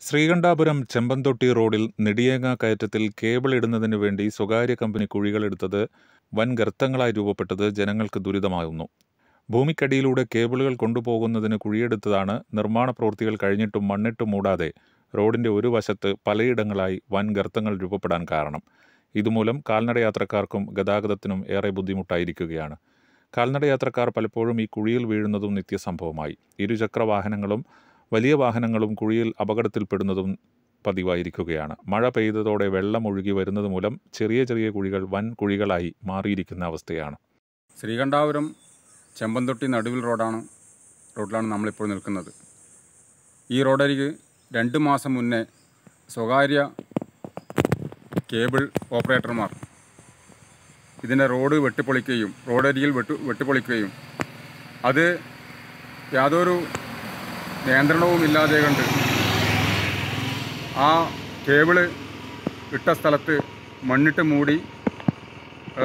ശ്രീകണ്ഠാപുരം ചെമ്പന്തൊട്ടി റോഡിൽ നെടിയേങ്ങ കയറ്റത്തിൽ കേബിൾ ഇടുന്നതിനു വേണ്ടി സ്വകാര്യ കമ്പനി കുഴികളെടുത്തത് വൻ ഗർത്തങ്ങളായി രൂപപ്പെട്ടത് ജനങ്ങൾക്ക് ദുരിതമാകുന്നു ഭൂമിക്കടിയിലൂടെ കേബിളുകൾ കൊണ്ടുപോകുന്നതിന് കുഴിയെടുത്തതാണ് നിർമ്മാണ പ്രവൃത്തികൾ കഴിഞ്ഞിട്ടും മണ്ണിട്ട് മൂടാതെ റോഡിന്റെ ഒരു വശത്ത് പലയിടങ്ങളായി വൻ ഗർത്തങ്ങൾ രൂപപ്പെടാൻ കാരണം ഇതുമൂലം കാൽനടയാത്രക്കാർക്കും ഗതാഗതത്തിനും ഏറെ ബുദ്ധിമുട്ടായിരിക്കുകയാണ് കാൽനടയാത്രക്കാർ പലപ്പോഴും ഈ കുഴിയിൽ വീഴുന്നതും നിത്യസംഭവമായി ഇരുചക്ര വാഹനങ്ങളും വലിയ വാഹനങ്ങളും കുഴിയിൽ അപകടത്തിൽപ്പെടുന്നതും പതിവായിരിക്കുകയാണ് മഴ പെയ്തതോടെ വെള്ളം ഒഴുകി വരുന്നത് മൂലം ചെറിയ ചെറിയ കുഴികൾ വൻ കുഴികളായി മാറിയിരിക്കുന്ന അവസ്ഥയാണ് ശ്രീകണ്ഠാപുരം ചെമ്പന്തൊട്ടി നടുവിൽ റോഡാണ് റോഡിലാണ് നമ്മളിപ്പോൾ നിൽക്കുന്നത് ഈ റോഡരിക് രണ്ട് മാസം മുന്നേ സ്വകാര്യ കേബിൾ ഓപ്പറേറ്റർമാർ ഇതിൻ്റെ റോഡ് വെട്ടിപ്പൊളിക്കുകയും റോഡരികിൽ വെട്ടി വെട്ടിപ്പൊളിക്കുകയും അത് യാതൊരു നിയന്ത്രണവും ഇല്ലാതെ കണ്ട് ആ കേബിള് ഇട്ട സ്ഥലത്ത് മണ്ണിട്ട് മൂടി ആ,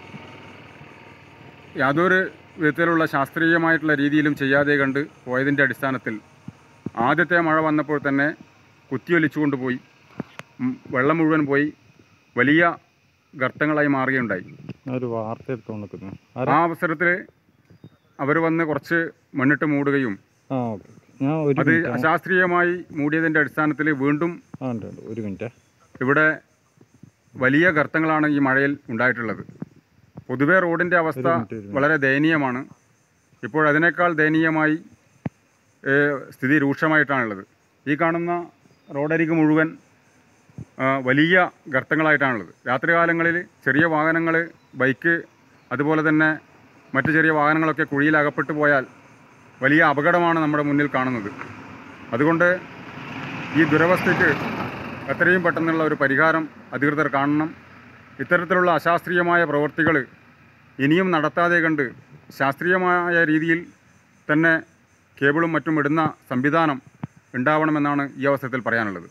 യാതൊരു വിധത്തിലുള്ള ശാസ്ത്രീയമായിട്ടുള്ള രീതിയിലും ചെയ്യാതെ കണ്ട് പോയതിൻ്റെ അടിസ്ഥാനത്തിൽ ആദ്യത്തെ മഴ വന്നപ്പോൾ തന്നെ കുത്തിയൊലിച്ചുകൊണ്ട് പോയി ഉം, വെള്ളം മുഴുവൻ പോയി വലിയ ഗർത്തങ്ങളായി മാറുകയുണ്ടായി ഒരു വാർത്ത എടുത്തോണ്ട് നിൽക്കുന്നു ആ അവസരത്തിൽ അവർ വന്ന് കുറച്ച് മണ്ണിട്ട് മൂടുകയും ആ ഓക്കെ ഞാൻ ഒരു അത് മിനിറ്റ് ആ, അശാസ്ത്രീയമായി മൂടിയതിൻ്റെ അടിസ്ഥാനത്തിൽ വീണ്ടും ആ ഉണ്ട് ഉണ്ട് ഒരു മിനിറ്റ് ഇവിടെ വലിയ ഗർത്തങ്ങളാണ് ഈ മഴയിൽ ഉണ്ടായിട്ടുള്ളത് പൊതുവെ റോഡിൻ്റെ അവസ്ഥ ഒരു മിനിറ്റ്, ഒരു മിനിറ്റ്. വളരെ ദയനീയമാണ് ഇപ്പോൾ അതിനേക്കാൾ ദയനീയമായി ഏഹ്, സ്ഥിതി രൂക്ഷമായിട്ടാണുള്ളത് ഈ കാണുന്ന റോഡരിക് മുഴുവൻ ആ, വലിയ ഗർത്തങ്ങളായിട്ടാണുള്ളത് രാത്രികാലങ്ങളിൽ ചെറിയ വാഹനങ്ങൾ ബൈക്ക് അതുപോലെ തന്നെ മറ്റു ചെറിയ വാഹനങ്ങളൊക്കെ കുഴിയിൽ അകപ്പെട്ടു പോയാൽ വലിയ അപകടമാണ് നമ്മുടെ മുന്നിൽ കാണുന്നത് അതുകൊണ്ട് ഈ ദുരവസ്ഥയ്ക്ക് എത്രയും പെട്ടെന്നുള്ള ഒരു പരിഹാരം അധികൃതർ കാണണം ഇത്തരത്തിലുള്ള അശാസ്ത്രീയമായ പ്രവൃത്തികൾ ഇനിയും നടത്താതെ കണ്ട് ശാസ്ത്രീയമായ രീതിയിൽ തന്നെ കേബിളും മറ്റും ഇടുന്ന സംവിധാനം ഉണ്ടാവണമെന്നാണ് ഈ അവസരത്തിൽ പറയാനുള്ളത്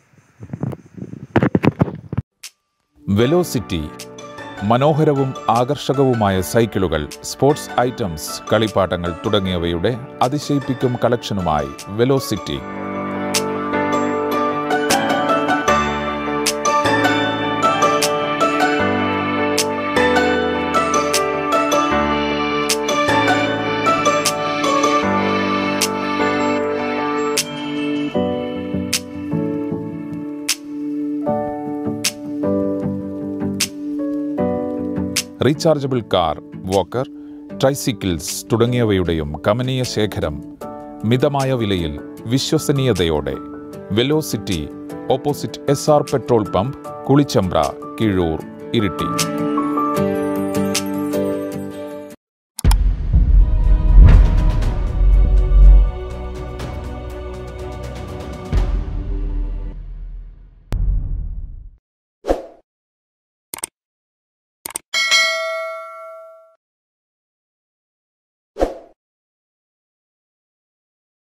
വെലോസിറ്റി മനോഹരവും ആകർഷകവുമായ സൈക്കിളുകൾ സ്പോർട്സ് ഐറ്റംസ് കളിപ്പാട്ടങ്ങൾ തുടങ്ങിയവയുടെ അതിശയിപ്പിക്കും കളക്ഷനുമായി Velocity rechargeable car walker tricycles തുടങ്ങിയവയുടെയും കമനീയ ശേഖരം മിതമായ വിലയിൽ വിശ്വസനീയതയോടെ Velocity opposite S R petrol pump Kulichambra Kizhur Iritty